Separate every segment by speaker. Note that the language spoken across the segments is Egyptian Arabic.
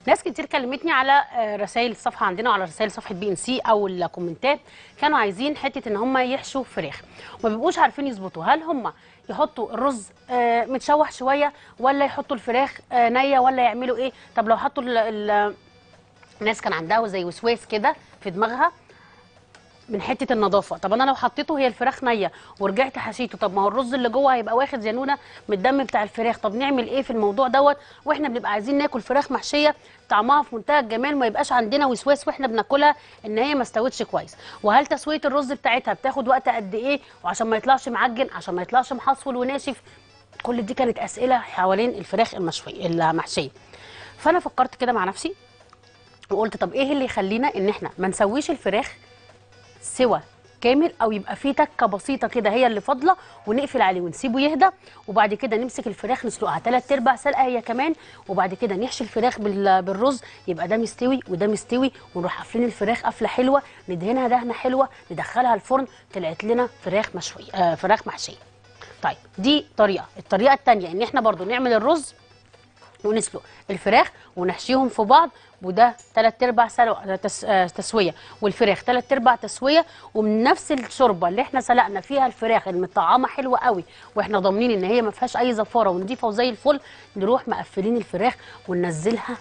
Speaker 1: ناس كتير كلمتني على آه، رسائل الصفحه عندنا وعلى رسائل صفحه بي ان سي او الكومنتات كانوا عايزين حته ان هم يحشوا فراخ وما بيبقوش عارفين يظبطوا هل هم يحطوا الرز آه، متشوح شويه ولا يحطوا الفراخ آه، نيه ولا يعملوا ايه طب لو حطوا ال- ال- الناس كان عندها زي وسواس كده في دماغها من حته النظافه طب انا لو حطيته هي الفراخ نيه ورجعت حشيته طب ما هو الرز اللي جوه هيبقى واخد زينونه من الدم بتاع الفراخ طب نعمل ايه في الموضوع دوت واحنا بنبقى عايزين ناكل فراخ محشيه طعمها في منتهى الجمال ما يبقاش عندنا وسواس واحنا بناكلها ان هي ما استوتش كويس وهل تسويه الرز بتاعتها بتاخد وقت قد ايه وعشان ما يطلعش معجن عشان ما يطلعش محصول وناشف كل دي كانت اسئله حوالين الفراخ المشويه المحشيه فانا فكرت كده مع نفسي وقلت طب ايه اللي يخلينا ان احنا ما نسويش الفراخ سوى كامل او يبقى فيه تكه بسيطه كده هي اللي فاضله ونقفل عليه ونسيبه يهدى وبعد كده نمسك الفراخ نسلقها ثلاث ارباع سلقه هي كمان وبعد كده نحشي الفراخ بال- بالرز يبقى ده مستوي وده مستوي ونروح قافلين الفراخ قفله حلوه ندهنها دهنه حلوه ندخلها الفرن طلعت لنا فراخ مشويه آه فراخ محشيه طيب دي طريقه الطريقه الثانيه ان احنا برضو نعمل الرز ونسلق الفراخ ونحشيهم في بعض وده تلات ارباع سلق تس... آه، تسويه والفراخ تلات ارباع تسويه ومن نفس الشوربه اللي احنا سلقنا فيها الفراخ المطعمه حلوه قوي واحنا ضامنين ان هي ما فيهاش اي زفاره ونضيفه وزي الفل نروح مقفلين الفراخ وننزلها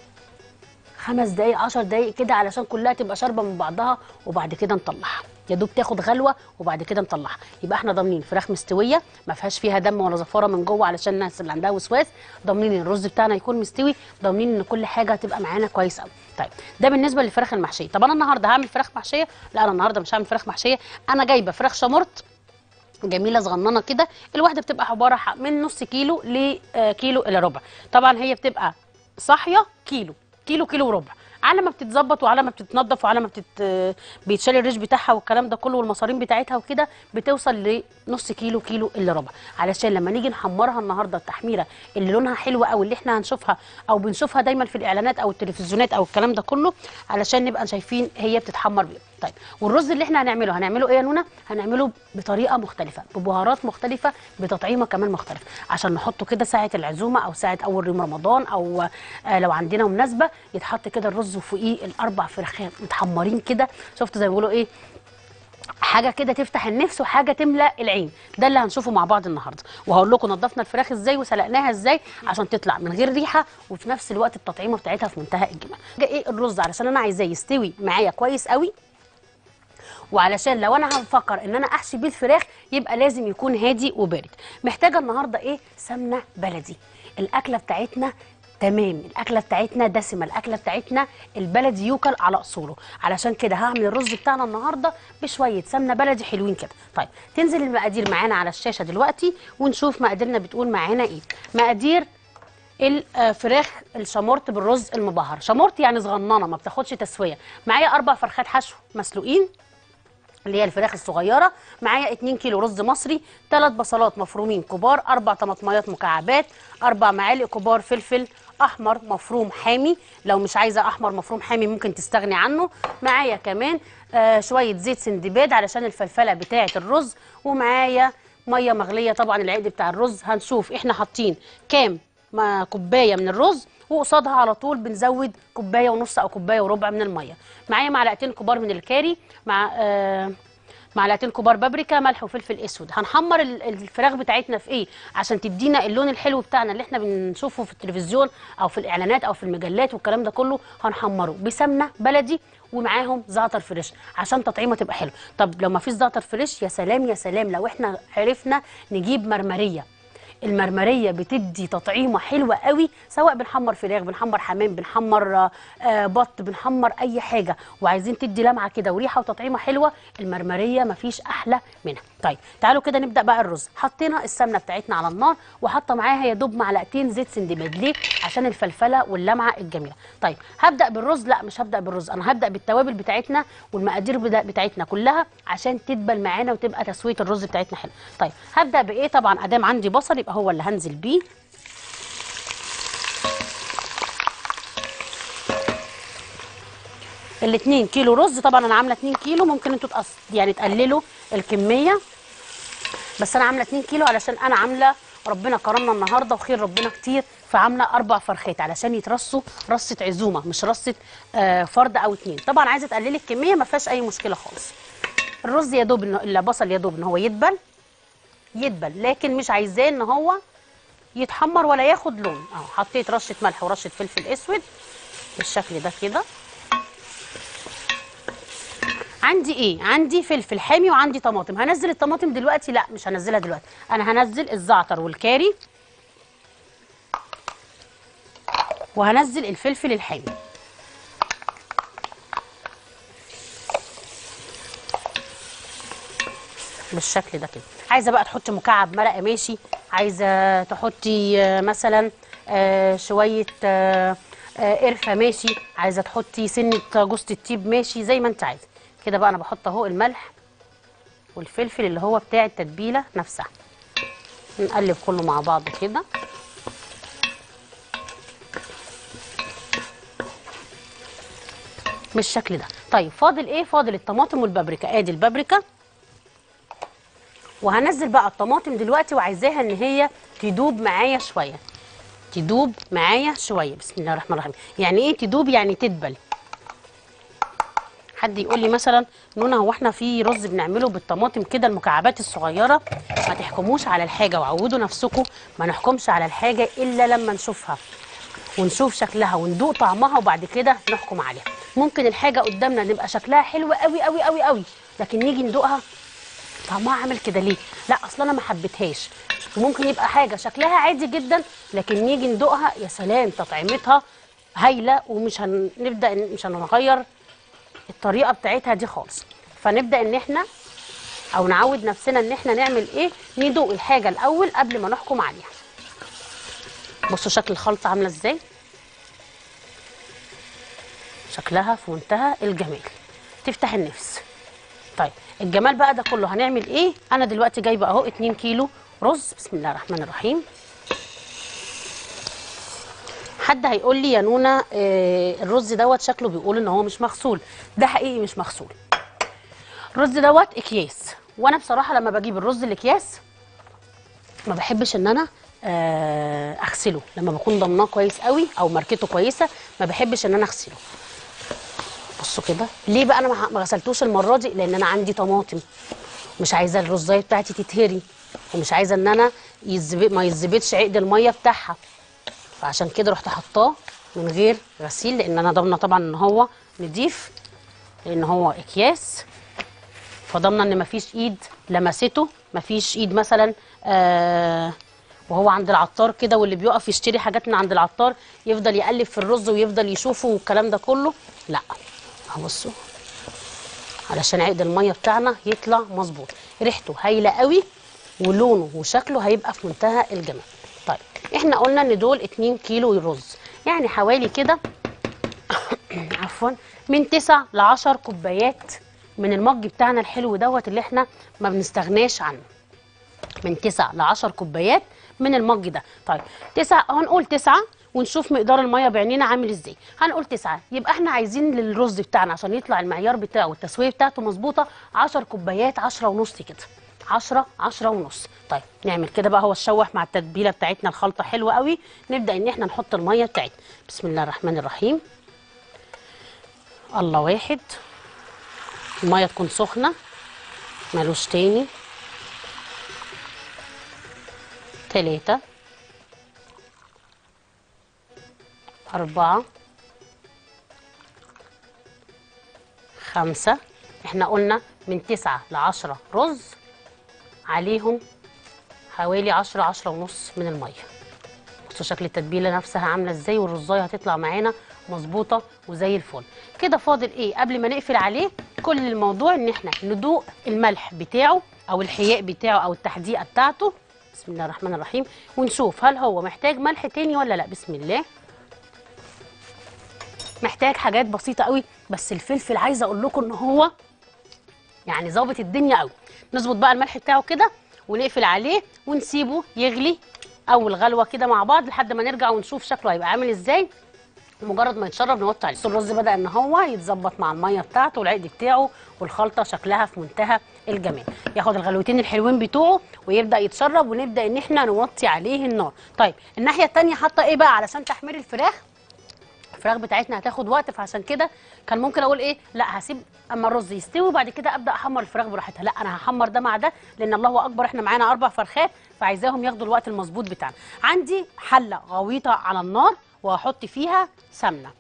Speaker 1: خمس دقايق عشر دقايق كده علشان كلها تبقى شاربه من بعضها وبعد كده نطلعها يا دوب تاخد غلوه وبعد كده نطلعها يبقى احنا ضامنين فراخ مستويه ما فيهاش فيها دم ولا زفاره من جوه علشان الناس اللي عندها وسواس ضامنين ان الرز بتاعنا يكون مستوي ضامنين ان كل حاجه هتبقى معانا كويس قوي طيب ده بالنسبه للفراخ المحشيه طب انا النهارده هعمل فراخ محشيه لا انا النهارده مش هعمل فراخ محشيه انا جايبه فراخ شمرت جميله صغننه كده الواحده بتبقى عباره ح- من نص كيلو لكيلو الا ربع طبعا هي بتبقى صاحيه كيلو كيلو كيلو وربع على ما بتتظبط وعلى ما بتتنضف وعلى ما بتت... بيتشال الريش بتاعها والكلام ده كله والمصارين بتاعتها وكده بتوصل لنص كيلو كيلو الا ربع علشان لما نيجي نحمرها النهارده التحميره اللي لونها حلو قوي اللي احنا هنشوفها او بنشوفها دايما في الاعلانات او التلفزيونات او الكلام ده كله علشان نبقى شايفين هي بتتحمر بيه طيب والرز اللي احنا هنعمله هنعمله ايه يا نونا هنعمله بطريقه مختلفه ببهارات مختلفه بتطعيمه كمان مختلفه عشان نحطه كده ساعه العزومه او ساعه اول يوم رمضان او آه لو عندنا مناسبه يتحط كده الرز وفوقيه الاربع فراخ متحمرين كده شفتوا زي ما بيقولوا ايه حاجه كده تفتح النفس وحاجه تملى العين ده اللي هنشوفه مع بعض النهارده وهقول لكم نضفنا الفراخ ازاي وسلقناها ازاي عشان تطلع من غير ريحه وفي نفس الوقت التطعيمه بتاعتها في منتهى الجمال حاجة ايه الرز علشان انا عايزاه يستوي معايا كويس قوي وعلشان لو انا هفكر ان انا احشي بيه الفراخ يبقى لازم يكون هادي وبارد محتاجه النهارده ايه سمنه بلدي الاكله بتاعتنا تمام الاكله بتاعتنا دسمه الاكله بتاعتنا البلدي يوكل على اصوله علشان كده هعمل الرز بتاعنا النهارده بشويه سمنه بلدي حلوين كده طيب تنزل المقادير معانا على الشاشه دلوقتي ونشوف مقاديرنا بتقول معانا ايه مقادير الفراخ الشمورت بالرز المبهر شمورت يعني صغننه ما بتاخدش تسويه معايا اربع فرخات حشو مسلوقين اللي هي الفراخ الصغيره معايا 2 كيلو رز مصري 3 بصلات مفرومين كبار اربع طماطميات مكعبات اربع معالق كبار فلفل احمر مفروم حامي لو مش عايزه احمر مفروم حامي ممكن تستغني عنه معايا كمان آه شويه زيت سندباد علشان الفلفله بتاعه الرز ومعايا ميه مغليه طبعا العقد بتاع الرز هنشوف احنا حاطين كام ما كوبايه من الرز وقصادها على طول بنزود كوبايه ونص او كوبايه وربع من الميه معايا معلقتين كبار من الكاري مع آه معلقتين كبار بابريكا ملح وفلفل اسود هنحمر ال- الفراخ بتاعتنا في ايه عشان تدينا اللون الحلو بتاعنا اللي احنا بنشوفه في التلفزيون او في الاعلانات او في المجلات والكلام ده كله هنحمره بسمنه بلدي ومعاهم زعتر فريش عشان تطعيمه تبقى حلو طب لو ما فيش زعتر فريش يا سلام يا سلام لو احنا عرفنا نجيب مرمريه المرمريه بتدي تطعيمه حلوه قوي سواء بنحمر فراخ بنحمر حمام بنحمر آه، آه، بط بنحمر اي حاجه وعايزين تدي لمعه كده وريحه وتطعيمه حلوه المرمريه مفيش احلى منها طيب تعالوا كده نبدا بقى الرز حطينا السمنه بتاعتنا على النار وحاطه معاها يا دوب معلقتين زيت سندباد ليه عشان الفلفله واللمعه الجميله طيب هبدا بالرز لا مش هبدا بالرز انا هبدا بالتوابل بتاعتنا والمقادير بدا- بتاعتنا كلها عشان تدبل معانا وتبقى تسويه الرز بتاعتنا حلوه طيب هبدا بايه طبعا ادام عندي بصل يبقى هو اللي هنزل بيه الاتنين كيلو رز طبعا انا عامله 2 كيلو ممكن انتوا تقص يعني تقللوا الكميه بس انا عامله 2 كيلو علشان انا عامله ربنا كرمنا النهارده وخير ربنا كتير فعامله اربع فرخات علشان يترصوا رصه عزومه مش رصه آه فرد او اتنين طبعا عايزه تقللي الكميه ما فيهاش اي مشكله خالص الرز يا دوب إن- البصل يا دوب ان هو يدبل يدبل لكن مش عايزاه ان هو يتحمر ولا ياخد لون اهو حطيت رشه ملح ورشه فلفل اسود بالشكل ده كده عندي ايه عندي فلفل حامي وعندي طماطم هنزل الطماطم دلوقتي لا مش هنزلها دلوقتي انا هنزل الزعتر والكاري وهنزل الفلفل الحامي بالشكل ده كده عايزه بقى تحطي مكعب مرقه ماشي عايزه تحطي آه، مثلا آه، شويه آه، آه، قرفه ماشي عايزه تحطي سنه جوز الطيب ماشي زي ما انت عايزه كده بقى انا بحط اهو الملح والفلفل اللي هو بتاع التتبيله نفسها نقلب كله مع بعض كده بالشكل ده طيب فاضل ايه فاضل الطماطم والبابريكا ادي البابريكا وهنزل بقى الطماطم دلوقتي وعايزاها ان هي تدوب معايا شويه تدوب معايا شويه بسم الله الرحمن الرحيم يعني ايه تدوب يعني تدبل حد يقول لي مثلا نونا هو احنا في رز بنعمله بالطماطم كده المكعبات الصغيره ما تحكموش على الحاجه وعودوا نفسكم ما نحكمش على الحاجه الا لما نشوفها ونشوف شكلها وندوق طعمها وبعد كده نحكم عليها ممكن الحاجه قدامنا نبقى شكلها حلو قوي قوي قوي قوي لكن نيجي ندوقها طعمها عامل كده ليه لا اصل انا ما حبيتهاش وممكن يبقى حاجه شكلها عادي جدا لكن نيجي ندوقها يا سلام تطعيمتها هايله ومش هنبدا مش هنغير الطريقه بتاعتها دي خالص فنبدا ان احنا او نعود نفسنا ان احنا نعمل ايه ندوق الحاجه الاول قبل ما نحكم عليها بصوا شكل الخلطه عامله ازاي شكلها في منتهى الجمال تفتح النفس طيب الجمال بقى ده كله هنعمل ايه انا دلوقتي جايبه اهو 2 كيلو رز بسم الله الرحمن الرحيم حد هيقول لي يا نونا آه الرز دوت شكله بيقول ان هو مش مغسول ده حقيقي مش مغسول الرز دوت اكياس وانا بصراحه لما بجيب الرز الاكياس ما بحبش ان انا آه اغسله لما بكون ضمناه كويس قوي او ماركته كويسه ما بحبش ان انا اغسله بصوا كده ليه بقى انا ما ما غسلتوش المره دي لان انا عندي طماطم مش عايزه الرزايه بتاعتي تتهري ومش عايزه ان انا يزب... ما يتظبطش عقد الميه بتاعها فعشان كده رحت حطاه من غير غسيل لان انا ضامنه طبعا ان هو نضيف لان هو اكياس فضامنه ان مفيش ايد لمسته مفيش ايد مثلا آه وهو عند العطار كده واللي بيقف يشتري حاجات من عند العطار يفضل يقلب في الرز ويفضل يشوفه والكلام ده كله لا اهو بصوا علشان عقد الميه بتاعنا يطلع مظبوط ريحته هايله قوي ولونه وشكله هيبقى في منتهى الجمال طيب احنا قلنا ان دول 2 كيلو رز يعني حوالي كده عفوا من 9 ل 10 كوبايات من المج بتاعنا الحلو دوت اللي احنا ما بنستغناش عنه من 9 ل 10 كوبايات من المج ده طيب 9 هنقول 9 ونشوف مقدار الميه بعينينا عامل ازاي هنقول 9 يبقى احنا عايزين للرز بتاعنا عشان يطلع المعيار بتاعه والتسويه بتاعته مظبوطه 10 كوبايات 10 ونص كده 10 10 ونص طيب نعمل كده بقى هو تشوح مع التتبيله بتاعتنا الخلطه حلوه قوي نبدا ان احنا نحط الميه بتاعتنا بسم الله الرحمن الرحيم الله واحد الميه تكون سخنه ملوش تاني تلاتة أربعة خمسة احنا قلنا من تسعة لعشرة رز عليهم حوالي عشرة عشرة ونص من المية بصوا شكل التتبيلة نفسها عاملة ازاي والرزاية هتطلع معانا مظبوطة وزي الفل كده فاضل ايه قبل ما نقفل عليه كل الموضوع ان احنا ندوق الملح بتاعه او الحياء بتاعه او التحديقة بتاعته بسم الله الرحمن الرحيم ونشوف هل هو محتاج ملح تاني ولا لا بسم الله محتاج حاجات بسيطة قوي بس الفلفل عايزة اقول لكم ان هو يعني ظابط الدنيا قوي نظبط بقى الملح بتاعه كده ونقفل عليه ونسيبه يغلي اول غلوه كده مع بعض لحد ما نرجع ونشوف شكله هيبقى عامل ازاي مجرد ما يتشرب نوطي عليه الرز بدا ان هو يتظبط مع الميه بتاعته والعقد بتاعه والخلطه شكلها في منتهى الجمال ياخد الغلوتين الحلوين بتوعه ويبدا يتشرب ونبدا ان احنا نوطي عليه النار طيب الناحيه الثانيه حاطه ايه بقى علشان تحمير الفراخ الفراخ بتاعتنا هتاخد وقت فعشان كده كان ممكن اقول ايه لا هسيب اما الرز يستوي وبعد كده ابدا احمر الفراخ براحتها لا انا هحمر ده مع ده لان الله اكبر احنا معانا اربع فرخات فعايزاهم ياخدوا الوقت المظبوط بتاعنا عندي حله غويطه على النار وهحط فيها سمنه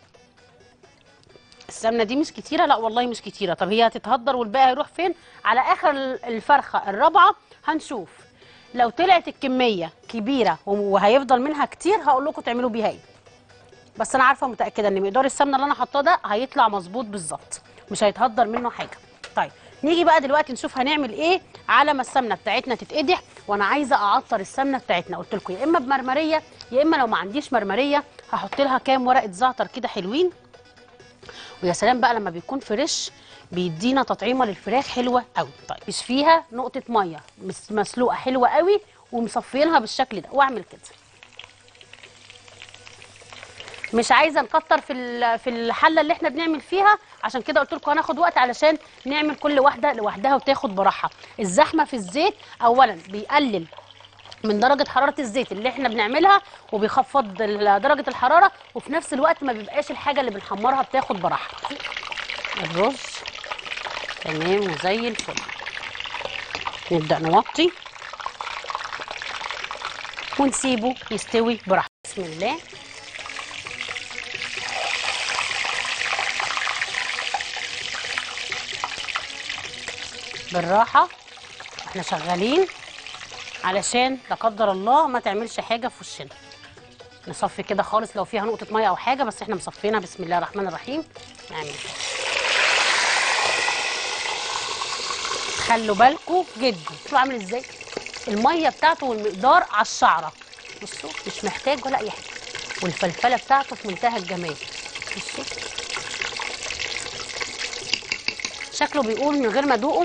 Speaker 1: السمنه دي مش كتيره لا والله مش كتيره طب هي هتتهدر والباقي هيروح فين على اخر الفرخه الرابعه هنشوف لو طلعت الكميه كبيره وهيفضل منها كتير هقول لكم تعملوا بيها ايه بس انا عارفه متاكده ان مقدار السمنه اللي انا حاطاه ده هيطلع مظبوط بالظبط مش هيتهدر منه حاجه طيب نيجي بقى دلوقتي نشوف هنعمل ايه على ما السمنه بتاعتنا تتقدح وانا عايزه اعطر السمنه بتاعتنا قلت لكم يا اما بمرمريه يا اما لو ما عنديش مرمريه هحط لها كام ورقه زعتر كده حلوين ويا سلام بقى لما بيكون فريش بيدينا تطعيمه للفراخ حلوه قوي طيب مش فيها نقطه ميه مس- مسلوقه حلوه قوي ومصفينها بالشكل ده واعمل كده مش عايزه نكتر في ال- في الحله اللي احنا بنعمل فيها عشان كده قلت لكم هناخد وقت علشان نعمل كل واحده لوحدها وتاخد براحها الزحمه في الزيت اولا بيقلل من درجه حراره الزيت اللي احنا بنعملها وبيخفض ال- درجه الحراره وفي نفس الوقت ما بيبقاش الحاجه اللي بنحمرها بتاخد براحها الرز تمام وزي الفل نبدا نوطي ونسيبه يستوي براحته بسم الله بالراحه احنا شغالين علشان لا قدر الله ما تعملش حاجه في وشنا نصفي كده خالص لو فيها نقطه ميه او حاجه بس احنا مصفينها بسم الله الرحمن الرحيم نعمل كده خلوا بالكم جدا شوفوا عامل ازاي الميه بتاعته والمقدار على الشعره بصوا مش محتاج ولا اي حاجه والفلفله بتاعته في منتهى الجمال بصوا شكله بيقول من غير ما ادوقه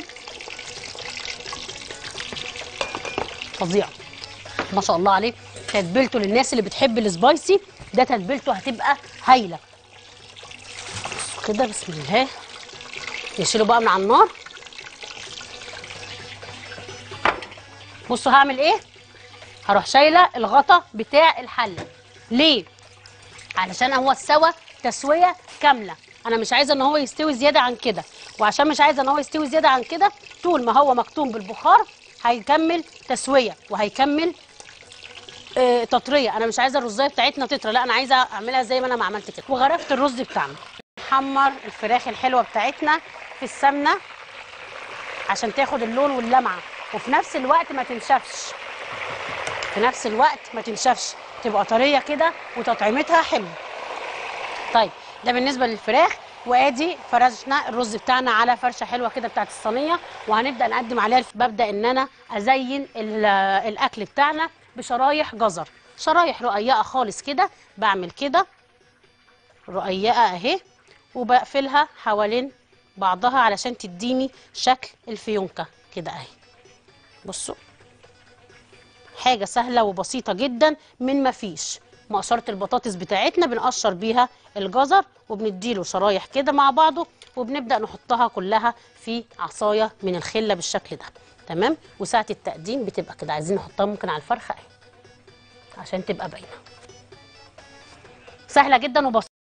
Speaker 1: فظيع ما شاء الله عليه تتبيلته للناس اللي بتحب السبايسي ده تتبيلته هتبقى هايله كده بسم الله نشيله بقى من على النار بصوا هعمل ايه هروح شايله الغطا بتاع الحله ليه علشان هو استوى تسويه كامله انا مش عايزه ان هو يستوي زياده عن كده وعشان مش عايزه ان هو يستوي زياده عن كده طول ما هو مكتوم بالبخار هيكمل تسويه وهيكمل آه تطريه انا مش عايزه الرزايه بتاعتنا تطرى لا انا عايزه اعملها زي ما انا ما عملت كده وغرفت الرز بتاعنا نحمر الفراخ الحلوه بتاعتنا في السمنه عشان تاخد اللون واللمعه وفي نفس الوقت ما تنشفش في نفس الوقت ما تنشفش تبقى طريه كده وتطعيمتها حلوه طيب ده بالنسبه للفراخ وادي فرشنا الرز بتاعنا على فرشه حلوه كده بتاعت الصينيه وهنبدا نقدم عليها الف- ببدا ان انا ازين ال- الاكل بتاعنا بشرايح جزر شرايح رقيقه خالص كده بعمل كده رقيقه اهي وبقفلها حوالين بعضها علشان تديني شكل الفيونكه كده اهي بصوا حاجه سهله وبسيطه جدا من ما فيش مقشره البطاطس بتاعتنا بنقشر بيها الجزر وبنديله شرايح كده مع بعضه وبنبدا نحطها كلها في عصايه من الخله بالشكل ده تمام وساعه التقديم بتبقى كده عايزين نحطها ممكن على الفرخه اهي عشان تبقى باينه سهله جدا وبسيطه